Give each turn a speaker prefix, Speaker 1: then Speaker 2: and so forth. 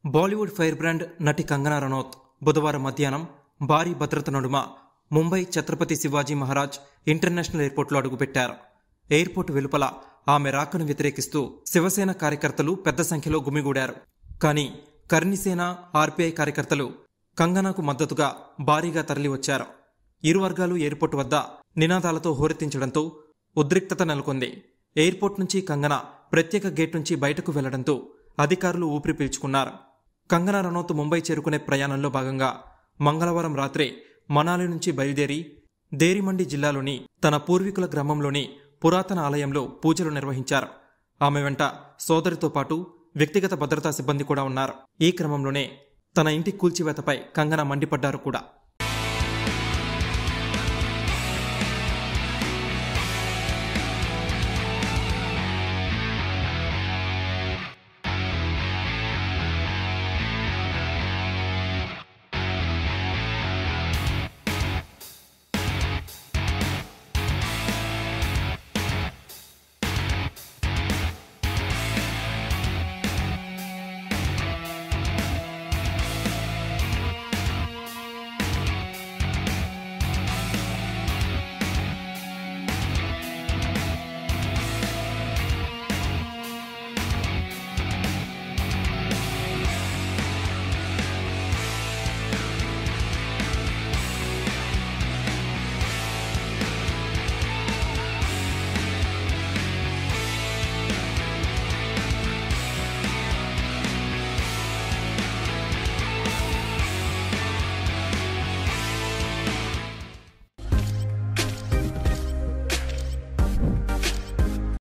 Speaker 1: Bollywood fire brand నటి కంగనా రనౌత్ బుధవారం మధ్యాహ్నం భారీ భద్రత నడుమ ముంబై ఛత్రపతి శివాజీ మహారాజ్ ఇంటర్నేషనల్ ఎయిర్పోర్ట్లో అడుగుపెట్టారు ఎయిర్పోర్ట్ వెలుపల ఆమె రాకను వ్యతిరేకిస్తూ శివసేన కార్యకర్తలు పెద్ద సంఖ్యలో గుమిగూడారు కానీ కర్ణిసేన ఆర్పీఐ కార్యకర్తలు కంగనాకు మద్దతుగా భారీగా తరలివచ్చారు ఇరు వర్గాలు ఎయిర్పోర్ట్ వద్ద నినాదాలతో హోరెత్తించడంతో ఉద్రిక్తత నెలకొంది ఎయిర్పోర్ట్ నుంచి కంగన ప్రత్యేక గేట్ నుంచి బయటకు వెళ్లడంతో అధికారులు ఊపిరి పీల్చుకున్నారు కంగనా రనౌత్ ముంబై చేరుకునే ప్రయాణంలో భాగంగా మంగళవారం రాత్రే మనాలి నుంచి బయలుదేరి దేరిమండి జిల్లాలోని తన పూర్వీకుల గ్రామంలోని పురాతన ఆలయంలో పూజలు నిర్వహించారు ఆమె వెంట సోదరితో పాటు వ్యక్తిగత భద్రతా సిబ్బంది కూడా ఉన్నారు ఈ క్రమంలోనే తన ఇంటి కూల్చివేతపై కంగన మండిపడ్డారు కూడా